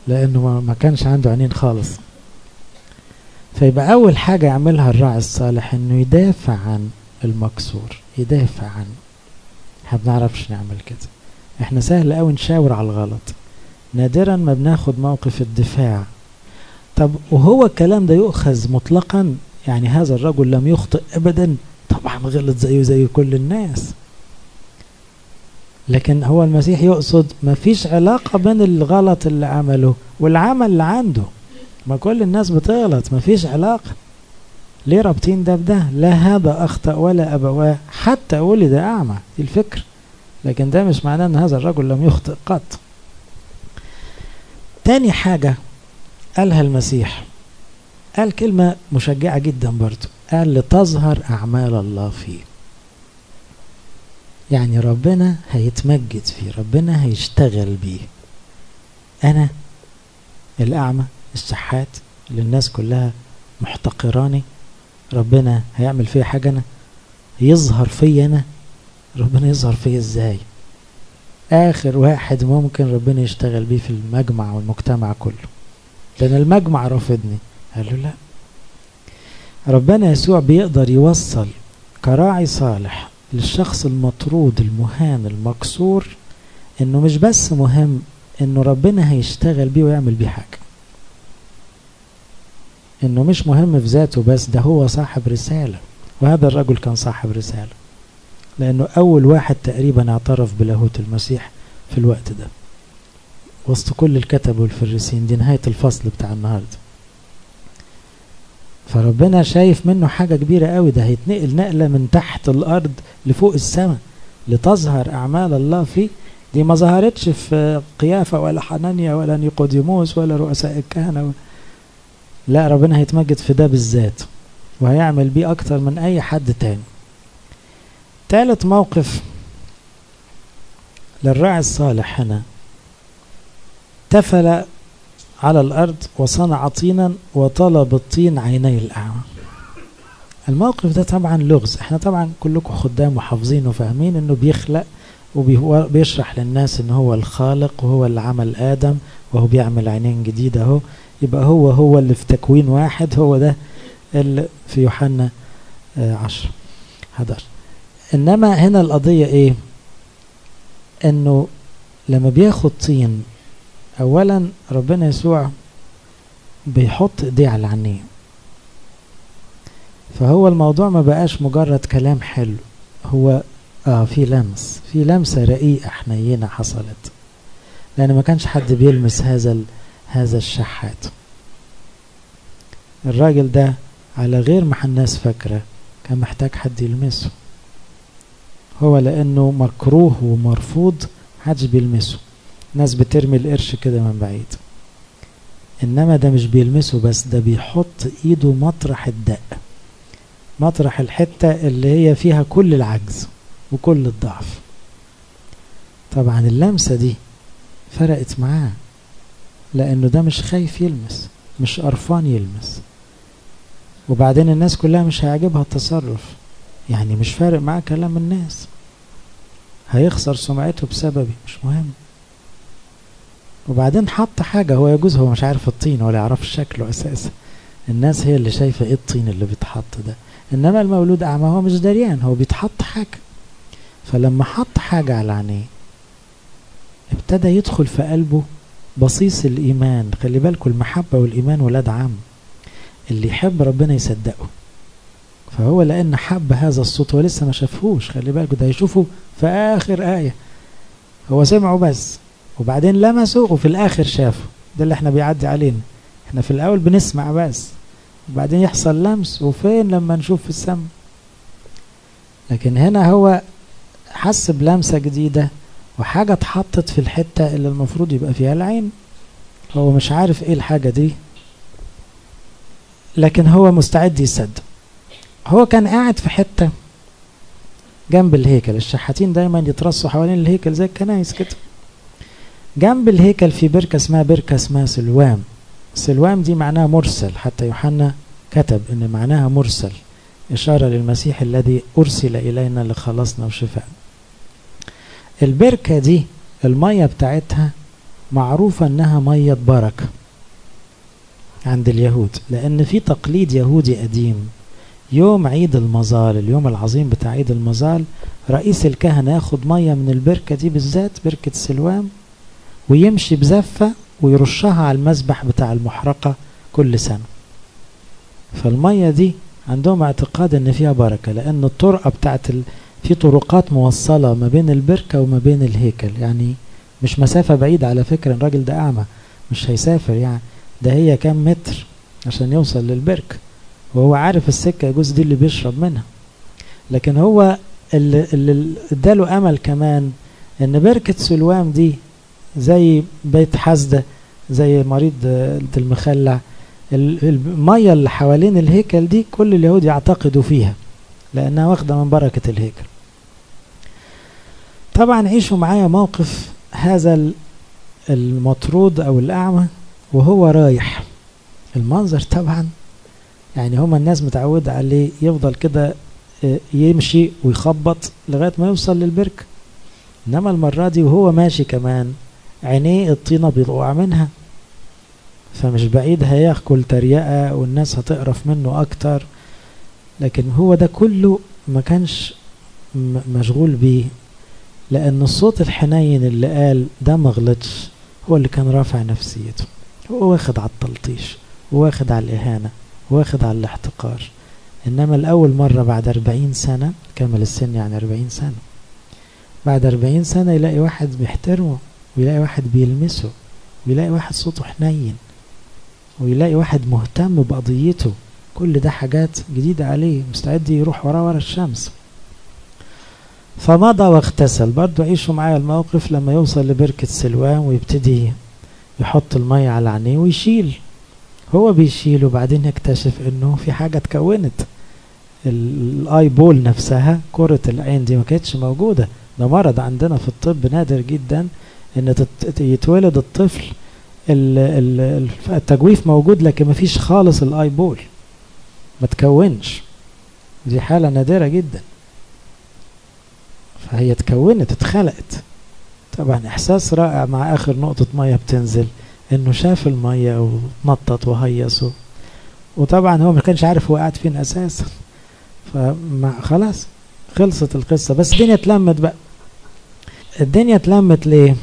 لأنه ما كانش عنده عينين خالص فيبقى أول حاجة يعملها الراعي الصالح إنه يدافع عن المكسور يدافع عنه احنا بنعرفش نعمل كده احنا سهل قوي نشاور على الغلط نادرا ما بناخد موقف الدفاع طب وهو الكلام ده يؤخذ مطلقا يعني هذا الرجل لم يخطئ ابدا طبعا غلط زيه زي كل الناس لكن هو المسيح يقصد ما فيش علاقة بين الغلط اللي عمله والعمل اللي عنده ما كل الناس بتغلط ما فيش علاقة ليه رابطين ده بده لا هذا أخطأ ولا أبواه حتى ولد أعمى دي الفكر لكن ده مش معناه أن هذا الرجل لم يخطئ قط تاني حاجة قالها المسيح قال كلمة مشجعة جدا برضو قال لتظهر أعمال الله فيه يعني ربنا هيتمجد فيه ربنا هيشتغل بيه أنا الأعمى الشحات اللي الناس كلها محتقراني ربنا هيعمل فيا حاجة أنا يظهر فيا أنا ربنا يظهر فيا إزاي آخر واحد ممكن ربنا يشتغل بيه في المجمع والمجتمع كله لأن المجمع رافضني قال له لا ربنا يسوع بيقدر يوصل كراعي صالح للشخص المطرود المهان المكسور انه مش بس مهم انه ربنا هيشتغل بيه ويعمل بيه حاجة انه مش مهم في ذاته بس ده هو صاحب رسالة وهذا الرجل كان صاحب رسالة لانه اول واحد تقريبا اعترف بلاهوت المسيح في الوقت ده وسط كل الكتب والفريسين دي نهاية الفصل بتاع النهاردة فربنا شايف منه حاجة كبيرة قوي ده هيتنقل نقلة من تحت الأرض لفوق السماء لتظهر أعمال الله فيه دي ما ظهرتش في قيافة ولا حنانيا ولا نيقوديموس ولا رؤساء الكهنة لا ربنا هيتمجد في ده بالذات وهيعمل بيه أكتر من أي حد تاني تالت موقف للراعي الصالح هنا تفل على الأرض وصنع طينا وطلب الطين عيني الأعمى الموقف ده طبعا لغز احنا طبعا كلكم خدام وحافظين وفاهمين انه بيخلق وبيشرح للناس ان هو الخالق وهو اللي عمل ادم وهو بيعمل عينين جديدة اهو يبقى هو هو اللي في تكوين واحد هو ده اللي في يوحنا عشر 11 انما هنا القضية ايه انه لما بياخد طين اولا ربنا يسوع بيحط ايديه على العينين فهو الموضوع ما بقاش مجرد كلام حلو هو اه في لمس في لمسه رقيقه حنينه حصلت لان ما كانش حد بيلمس هذا هذا الشحات الراجل ده على غير ما الناس فاكره كان محتاج حد يلمسه هو لانه مكروه ومرفوض محدش بيلمسه ناس بترمي القرش كده من بعيد انما ده مش بيلمسه بس ده بيحط ايده مطرح الدق مطرح الحتة اللي هي فيها كل العجز وكل الضعف طبعا اللمسة دي فرقت معاه لانه ده مش خايف يلمس مش قرفان يلمس وبعدين الناس كلها مش هيعجبها التصرف يعني مش فارق معاه كلام الناس هيخسر سمعته بسببي مش مهم وبعدين حط حاجة هو يجوز هو مش عارف الطين ولا يعرف شكله أساسا الناس هي اللي شايفة ايه الطين اللي بيتحط ده انما المولود اعمى هو مش دريان هو بيتحط حاجة فلما حط حاجة على عينيه ابتدى يدخل في قلبه بصيص الإيمان خلي بالكم المحبة والإيمان ولاد عم اللي يحب ربنا يصدقه فهو لأن حب هذا الصوت هو لسه ما شافهوش خلي بالكم ده يشوفه في آخر آية هو سمعه بس وبعدين لمسه وفي الآخر شافه ده اللي احنا بيعدي علينا احنا في الأول بنسمع بس وبعدين يحصل لمس وفين لما نشوف في السماء لكن هنا هو حس بلمسة جديدة وحاجة اتحطت في الحتة اللي المفروض يبقى فيها العين هو مش عارف ايه الحاجة دي لكن هو مستعد يصدق هو كان قاعد في حتة جنب الهيكل الشحاتين دايما يترصوا حوالين الهيكل زي الكنايس كده جنب الهيكل في بركة اسمها بركة اسمها سلوام سلوام دي معناها مرسل حتى يوحنا كتب ان معناها مرسل إشارة للمسيح الذي أرسل إلينا لخلصنا وشفاء البركة دي المية بتاعتها معروفة انها مية بركة عند اليهود لان في تقليد يهودي قديم يوم عيد المظال اليوم العظيم بتاع عيد المظال رئيس الكهنة ياخد مية من البركة دي بالذات بركة سلوام ويمشي بزفة ويرشها على المسبح بتاع المحرقة كل سنة فالمية دي عندهم اعتقاد ان فيها بركة لان الطرقة بتاعت ال... في طرقات موصلة ما بين البركة وما بين الهيكل يعني مش مسافة بعيدة على فكرة الراجل ده أعمى مش هيسافر يعني ده هي كام متر عشان يوصل للبركة وهو عارف السكة يجوز دي اللي بيشرب منها لكن هو اللي, اللي اداله أمل كمان ان بركة سلوام دي زي بيت حسدة زي مريض المخلع المية اللي حوالين الهيكل دي كل اليهود يعتقدوا فيها لأنها واخدة من بركة الهيكل طبعا عيشوا معايا موقف هذا المطرود أو الأعمى وهو رايح المنظر طبعا يعني هما الناس متعودة عليه يفضل كده يمشي ويخبط لغاية ما يوصل للبركة إنما المرة دي وهو ماشي كمان عينيه الطينة بيطلع منها فمش بعيد هياكل تريقة والناس هتقرف منه أكتر لكن هو ده كله ما كانش مشغول بيه لأن الصوت الحنين اللي قال ده ما غلطش هو اللي كان رافع نفسيته هو واخد على التلطيش واخد على الإهانة واخد على الاحتقار إنما الأول مرة بعد أربعين سنة كمل السن يعني أربعين سنة بعد أربعين سنة يلاقي واحد بيحترمه ويلاقي واحد بيلمسه ويلاقي واحد صوته حنين ويلاقي واحد مهتم بقضيته كل ده حاجات جديدة عليه مستعد يروح وراه ورا الشمس فمضى واغتسل برضو عيشوا معايا الموقف لما يوصل لبركة سلوان ويبتدي يحط المية على عينيه ويشيل هو بيشيل وبعدين يكتشف انه في حاجة اتكونت الاي بول نفسها كرة العين دي ما كانتش موجودة ده مرض عندنا في الطب نادر جدا ان يتولد الطفل التجويف موجود لكن ما فيش خالص الاي بول ما تكونش دي حالة نادرة جدا فهي اتكونت اتخلقت طبعا احساس رائع مع اخر نقطة مية بتنزل انه شاف المية ونطط وهيص وطبعا هو ما كانش عارف هو قاعد فين اساسا فما خلاص خلصت القصة بس الدنيا اتلمت بقى الدنيا اتلمت ليه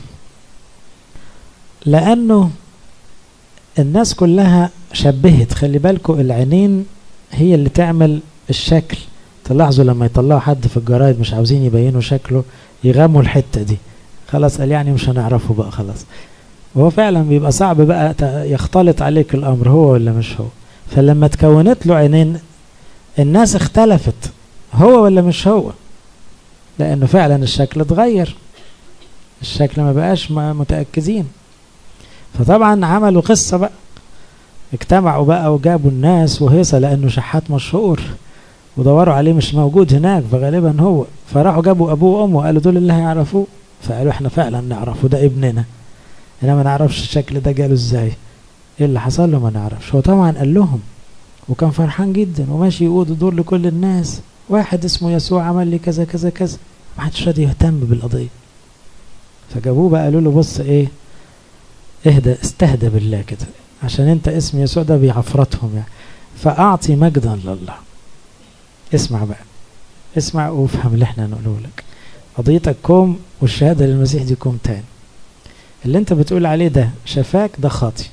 لانه الناس كلها شبهت خلي بالكم العينين هي اللي تعمل الشكل تلاحظوا لما يطلعوا حد في الجرايد مش عاوزين يبينوا شكله يغموا الحتة دي خلاص قال يعني مش هنعرفه بقى خلاص وهو فعلا بيبقى صعب بقى يختلط عليك الامر هو ولا مش هو فلما تكونت له عينين الناس اختلفت هو ولا مش هو لانه فعلا الشكل اتغير الشكل ما بقاش متأكدين فطبعا عملوا قصة بقى اجتمعوا بقى وجابوا الناس وهيصة لانه شحات مشهور ودوروا عليه مش موجود هناك فغالبا هو فراحوا جابوا ابوه وامه قالوا دول اللي هيعرفوه فقالوا احنا فعلا نعرفه ده ابننا انا ما نعرفش الشكل ده جاله ازاي ايه اللي حصل له ما نعرفش هو طبعا قال لهم وكان فرحان جدا وماشي يقود دور لكل الناس واحد اسمه يسوع عمل لي كذا كذا كذا ما حدش راضي يهتم بالقضيه فجابوه بقى قالوا له بص ايه اهدى استهدى بالله كده عشان انت اسم يسوع ده بيعفرتهم يعني فاعطي مجدا لله اسمع بقى اسمع وافهم اللي احنا هنقوله لك قضيتك كوم والشهادة للمسيح دي كوم تاني اللي انت بتقول عليه ده شفاك ده خاطي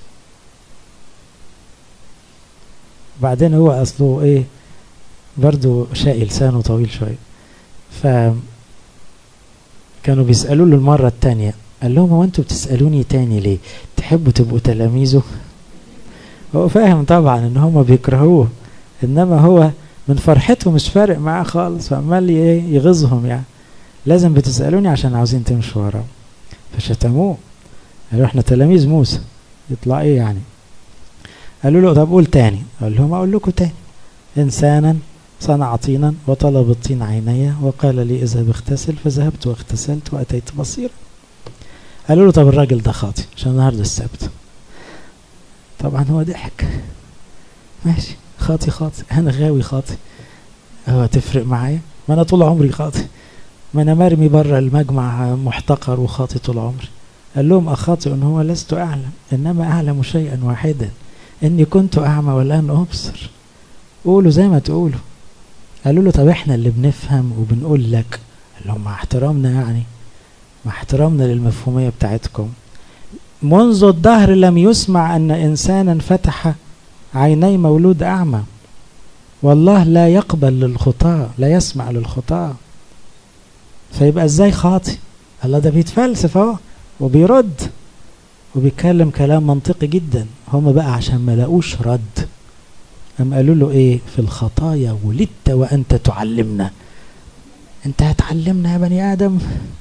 بعدين هو اصله ايه برضو شقي لسانه طويل شوية ف كانوا بيسألوا له المرة التانية قال لهم هو انتوا بتسألوني تاني ليه تحبوا تبقوا تلاميذه هو فاهم طبعا ان هم بيكرهوه انما هو من فرحته مش فارق معاه خالص فعمال يغيظهم يعني لازم بتسألوني عشان عاوزين تمشوا وراه فشتموه قالوا احنا تلاميذ موسى يطلع ايه يعني قالوا له طب قول تاني قال لهم اقول لكم تاني انسانا صنع طينا وطلب الطين عيني وقال لي اذهب اغتسل فذهبت واغتسلت واتيت بصيرا قالوا له طب الراجل ده خاطي عشان النهارده السبت طبعا هو ضحك ماشي خاطي خاطي انا غاوي خاطي هو تفرق معايا ما انا طول عمري خاطي ما انا مرمي بره المجمع محتقر وخاطي طول عمري قال لهم أخاطئ أن هو لست أعلم إنما أعلم شيئا واحدا إني كنت أعمى والآن أبصر قولوا زي ما تقولوا قالوا له طب إحنا اللي بنفهم وبنقول لك قال لهم مع احترامنا يعني مع احترامنا للمفهومية بتاعتكم منذ الدهر لم يسمع أن إنسانا فتح عيني مولود أعمى والله لا يقبل للخطاة لا يسمع للخطاة فيبقى ازاي خاطي الله ده بيتفلسف اهو وبيرد وبيتكلم كلام منطقي جدا هم بقى عشان ما لاقوش رد أم قالوا له ايه في الخطايا ولدت وانت تعلمنا انت هتعلمنا يا بني ادم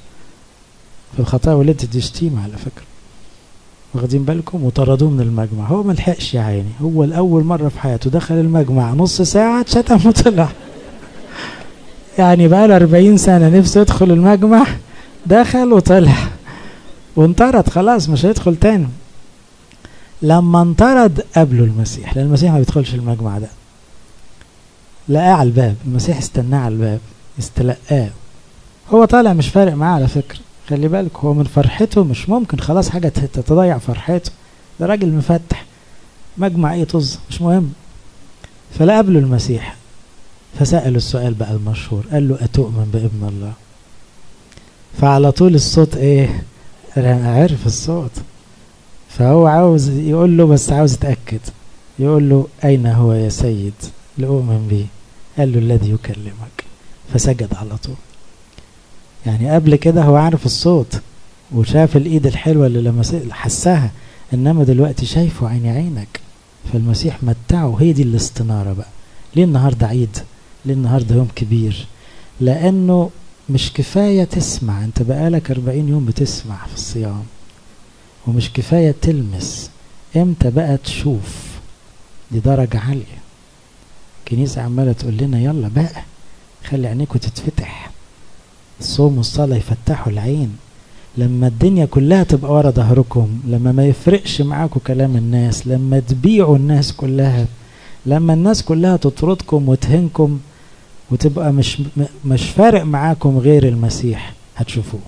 في الخطايا ولدت دي شتيمة على فكرة واخدين بالكم وطردوه من المجمع هو ما لحقش يا عيني هو الأول مرة في حياته دخل المجمع نص ساعة اتشتم وطلع يعني بقى له 40 سنة نفسه يدخل المجمع دخل وطلع وانطرد خلاص مش هيدخل تاني لما انطرد قبله المسيح لأن المسيح ما بيدخلش المجمع ده لقاه على الباب المسيح استناه على الباب استلقاه هو طالع مش فارق معاه على فكرة خلي بالك هو من فرحته مش ممكن خلاص حاجة تضيع فرحته ده راجل مفتح مجمع ايه طز مش مهم فلا قبله المسيح فسأله السؤال بقى المشهور قال له أتؤمن بابن الله فعلى طول الصوت ايه عرف الصوت فهو عاوز يقول له بس عاوز يتأكد يقول له أين هو يا سيد لأؤمن به قال له الذي يكلمك فسجد على طول يعني قبل كده هو عارف الصوت وشاف الايد الحلوه اللي لما حسها انما دلوقتي شايفه عيني عينك فالمسيح متعه هي دي الاستناره بقى ليه النهارده عيد ليه النهارده يوم كبير لانه مش كفايه تسمع انت بقالك 40 يوم بتسمع في الصيام ومش كفايه تلمس امتى بقى تشوف دي درجه عاليه الكنيسه عماله تقول لنا يلا بقى خلي عينيكم تتفتح الصوم والصلاة يفتحوا العين لما الدنيا كلها تبقى ورا ظهركم لما ما يفرقش معاكم كلام الناس لما تبيعوا الناس كلها لما الناس كلها تطردكم وتهنكم وتبقى مش مش فارق معاكم غير المسيح هتشوفوه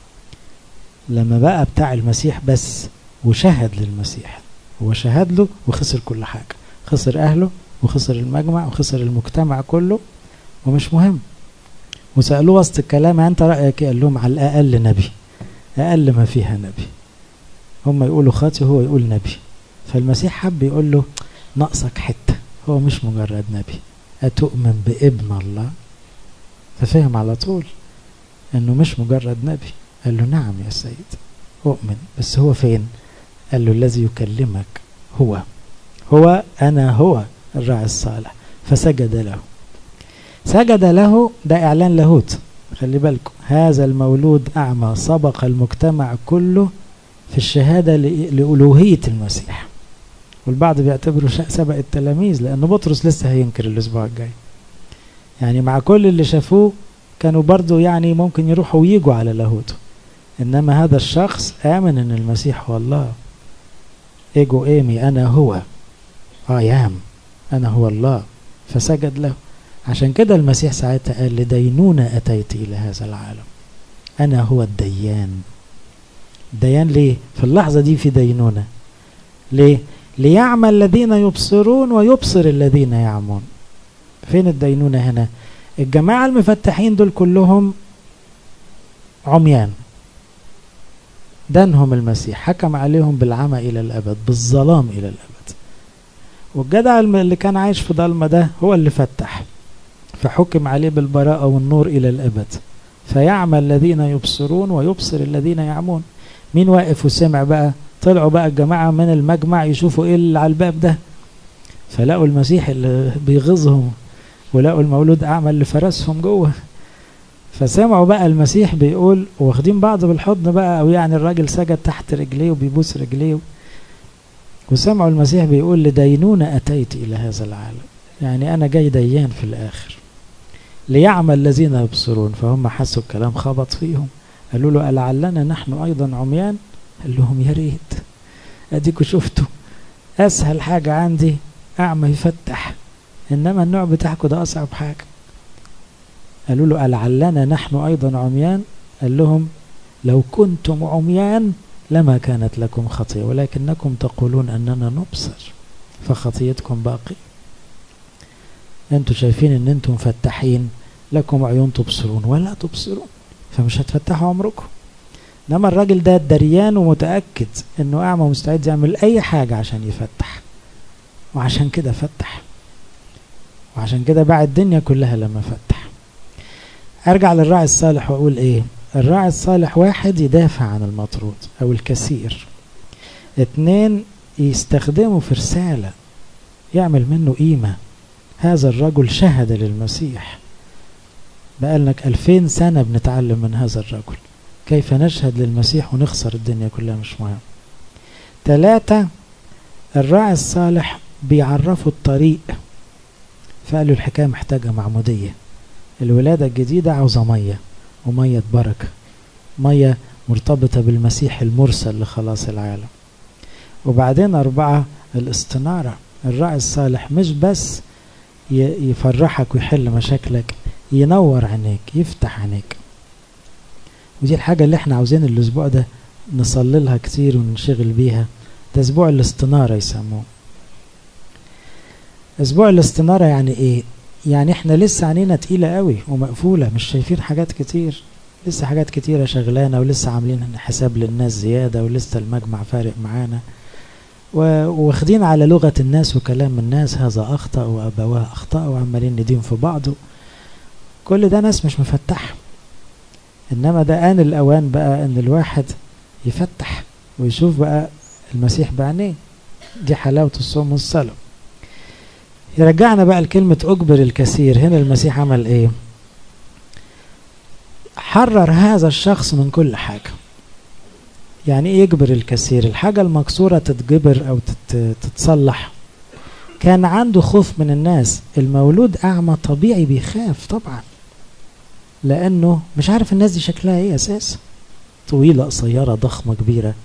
لما بقى بتاع المسيح بس وشهد للمسيح هو شهد له وخسر كل حاجة خسر أهله وخسر المجمع وخسر المجتمع كله ومش مهم وسألوه وسط الكلام أنت رأيك قال لهم على الأقل نبي أقل ما فيها نبي هم يقولوا خاطي هو يقول نبي فالمسيح حب يقول له ناقصك حتة هو مش مجرد نبي أتؤمن بابن الله ففهم على طول أنه مش مجرد نبي قال له نعم يا سيد أؤمن بس هو فين قال له الذي يكلمك هو هو أنا هو الراعي الصالح فسجد له سجد له ده إعلان لاهوت خلي بالكم هذا المولود أعمى سبق المجتمع كله في الشهادة لألوهية المسيح والبعض بيعتبره سبق التلاميذ لأن بطرس لسه هينكر الأسبوع الجاي يعني مع كل اللي شافوه كانوا برضو يعني ممكن يروحوا ويجوا على لاهوته إنما هذا الشخص آمن أن المسيح هو الله إيجو إيمي أنا هو آيام أنا هو الله فسجد له عشان كده المسيح ساعتها قال لدينونة أتيت إلى هذا العالم أنا هو الديان الديان ليه في اللحظة دي في دينونة ليه ليعمل الذين يبصرون ويبصر الذين يعمون فين الدينونة هنا الجماعة المفتحين دول كلهم عميان دانهم المسيح حكم عليهم بالعمى إلى الأبد بالظلام إلى الأبد والجدع اللي كان عايش في ضلمة ده هو اللي فتح فحكم عليه بالبراءة والنور إلى الأبد فيعمل الذين يبصرون ويبصر الذين يعمون مين واقف وسمع بقى طلعوا بقى الجماعة من المجمع يشوفوا ايه اللي على الباب ده فلقوا المسيح اللي بيغيظهم ولقوا المولود أعمى اللي فرسهم جوه فسمعوا بقى المسيح بيقول واخدين بعض بالحضن بقى أو يعني الراجل سجد تحت رجليه وبيبوس رجليه وسمعوا المسيح بيقول لدينونة أتيت إلى هذا العالم يعني أنا جاي ديان في الآخر ليعمل الذين يبصرون فهم حسوا الكلام خبط فيهم قالوا له ألعلنا نحن أيضا عميان قال لهم يا ريت أديكوا شفتوا أسهل حاجة عندي أعمى يفتح إنما النوع بتاعكم ده أصعب حاجة قالوا له ألعلنا نحن أيضا عميان قال لهم لو كنتم عميان لما كانت لكم خطية ولكنكم تقولون أننا نبصر فخطيتكم باقي أنتم شايفين أن أنتم مفتحين لكم عيون تبصرون ولا تبصرون فمش هتفتحوا عمركم انما الراجل ده دريان ومتاكد انه اعمى ومستعد يعمل اي حاجه عشان يفتح وعشان كده فتح وعشان كده باع الدنيا كلها لما فتح ارجع للراعي الصالح واقول ايه الراعي الصالح واحد يدافع عن المطرود او الكثير اتنين يستخدمه في رسالة يعمل منه قيمة هذا الرجل شهد للمسيح بقالنا ألفين سنة بنتعلم من هذا الرجل كيف نشهد للمسيح ونخسر الدنيا كلها مش مهم ثلاثة الراعي الصالح بيعرفوا الطريق فقالوا الحكاية محتاجة معمودية الولادة الجديدة عاوزة مية ومية بركة مية مرتبطة بالمسيح المرسل لخلاص العالم وبعدين أربعة الاستنارة الراعي الصالح مش بس يفرحك ويحل مشاكلك ينور عينيك يفتح عينيك ودي الحاجة اللي احنا عاوزين الأسبوع ده نصلي لها كتير وننشغل بيها ده أسبوع الاستنارة يسموه أسبوع الاستنارة يعني إيه؟ يعني احنا لسه عينينا تقيلة قوي ومقفولة مش شايفين حاجات كتير لسه حاجات كتيرة شغلانة ولسه عاملين حساب للناس زيادة ولسه المجمع فارق معانا واخدين على لغة الناس وكلام الناس هذا أخطأ وأبواه أخطأ وعمالين ندين في بعضه كل ده ناس مش مفتحة إنما ده آن الأوان بقى إن الواحد يفتح ويشوف بقى المسيح بعينيه دي حلاوة الصوم والصلاة يرجعنا بقى لكلمة أجبر الكثير هنا المسيح عمل إيه حرر هذا الشخص من كل حاجة يعني ايه يجبر الكثير الحاجة المكسورة تتجبر او تتصلح كان عنده خوف من الناس المولود اعمى طبيعي بيخاف طبعا لانه مش عارف الناس دي شكلها ايه اساسا طويلة قصيرة ضخمة كبيرة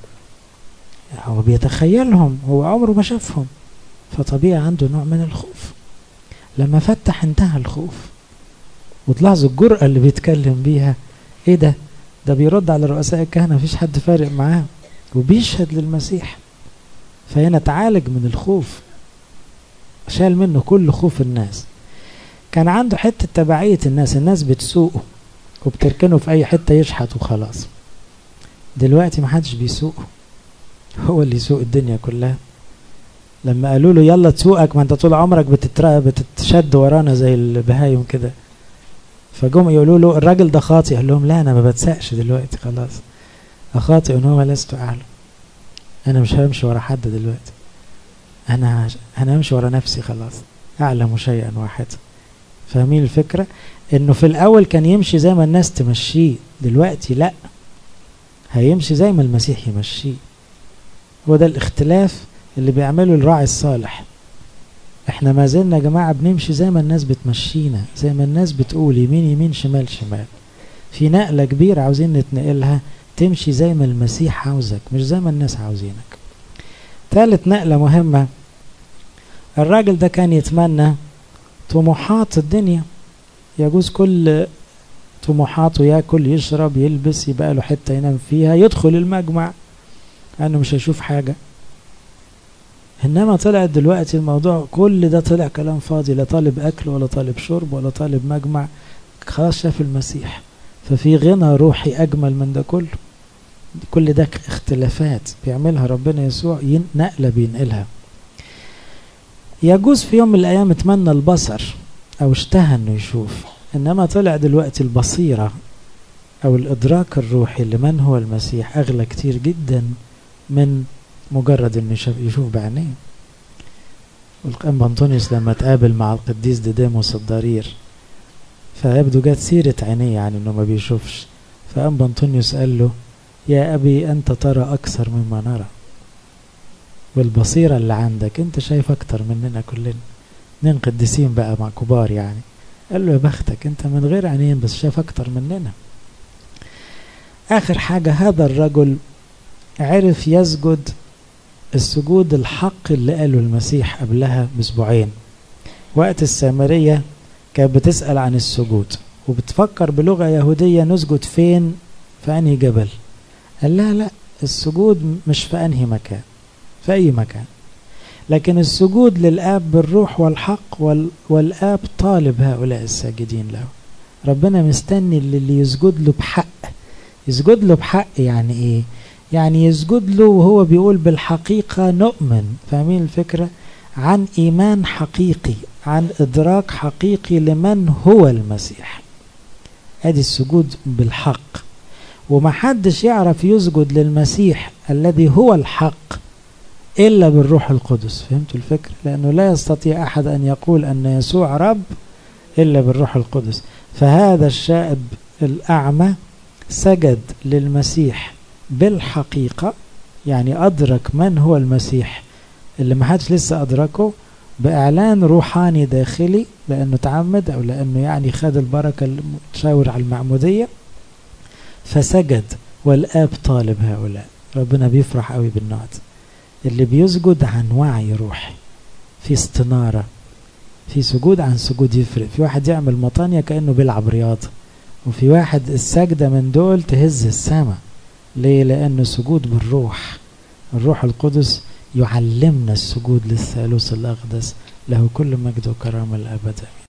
هو بيتخيلهم هو عمره ما شافهم فطبيعي عنده نوع من الخوف لما فتح انتهى الخوف وتلاحظوا الجرأة اللي بيتكلم بيها ايه ده ده بيرد على رؤساء الكهنة مفيش حد فارق معاه وبيشهد للمسيح فهنا تعالج من الخوف شال منه كل خوف الناس كان عنده حتة تبعية الناس الناس بتسوقه وبتركنه في أي حتة يشحت وخلاص دلوقتي محدش بيسوقه هو اللي يسوق الدنيا كلها لما قالوا له يلا تسوقك ما انت طول عمرك بتتشد ورانا زي البهايم كده فجم يقولوا له الراجل ده خاطئ قال لهم لا انا ما بتسقش دلوقتي خلاص اخاطئ ان هو لست اعلم انا مش همشي ورا حد دلوقتي انا انا همشي ورا نفسي خلاص اعلم شيئا واحدا فاهمين الفكره انه في الاول كان يمشي زي ما الناس تمشيه دلوقتي لا هيمشي زي ما المسيح يمشيه هو ده الاختلاف اللي بيعمله الراعي الصالح احنا ما زلنا يا جماعة بنمشي زي ما الناس بتمشينا زي ما الناس بتقول يمين يمين شمال شمال في نقلة كبيرة عاوزين نتنقلها تمشي زي ما المسيح عاوزك مش زي ما الناس عاوزينك ثالث نقلة مهمة الراجل ده كان يتمنى طموحات الدنيا يجوز كل طموحاته ياكل يشرب يلبس يبقى له حتة ينام فيها يدخل المجمع لأنه مش هيشوف حاجة انما طلعت دلوقتي الموضوع كل ده طلع كلام فاضي لا طالب اكل ولا طالب شرب ولا طالب مجمع خلاص شاف المسيح ففي غنى روحي اجمل من ده كله كل ده اختلافات بيعملها ربنا يسوع نقلة بينقلها يجوز في يوم من الايام اتمنى البصر او اشتهى انه يشوف انما طلع دلوقتي البصيرة او الادراك الروحي لمن هو المسيح اغلى كتير جدا من مجرد انه يشوف بعينيه والقام انطونيوس لما تقابل مع القديس ديديموس الضرير فيبدو جت سيرة عينيه يعني انه ما بيشوفش فقام بنطونيوس قال له يا ابي انت ترى اكثر مما نرى والبصيرة اللي عندك انت شايف اكتر مننا كلنا اتنين قديسين بقى مع كبار يعني قال له يا بختك انت من غير عينين بس شايف اكتر مننا اخر حاجة هذا الرجل عرف يسجد السجود الحق اللي قاله المسيح قبلها باسبوعين وقت السامرية كانت بتسأل عن السجود وبتفكر بلغة يهودية نسجد فين في أنهي جبل قال لها لا السجود مش في أنهي مكان في أي مكان لكن السجود للآب بالروح والحق وال والآب طالب هؤلاء الساجدين له ربنا مستني اللي يسجد له بحق يسجد له بحق يعني ايه يعني يسجد له وهو بيقول بالحقيقة نؤمن فاهمين الفكرة عن إيمان حقيقي عن إدراك حقيقي لمن هو المسيح ادي السجود بالحق ومحدش يعرف يسجد للمسيح الذي هو الحق إلا بالروح القدس فهمتوا الفكرة لأنه لا يستطيع أحد أن يقول أن يسوع رب إلا بالروح القدس فهذا الشاب الأعمى سجد للمسيح بالحقيقة يعني أدرك من هو المسيح اللي ما حدش لسه أدركه بإعلان روحاني داخلي لأنه تعمد أو لأنه يعني خد البركة المتشاور على المعمودية فسجد والآب طالب هؤلاء ربنا بيفرح قوي بالنوع ده اللي بيسجد عن وعي روحي في استنارة في سجود عن سجود يفرق في واحد يعمل مطانية كأنه بيلعب رياضة وفي واحد السجدة من دول تهز السماء ليه لأنه سجود بالروح الروح القدس يعلمنا السجود للثالوث الأقدس له كل مجد وكرامة الأبد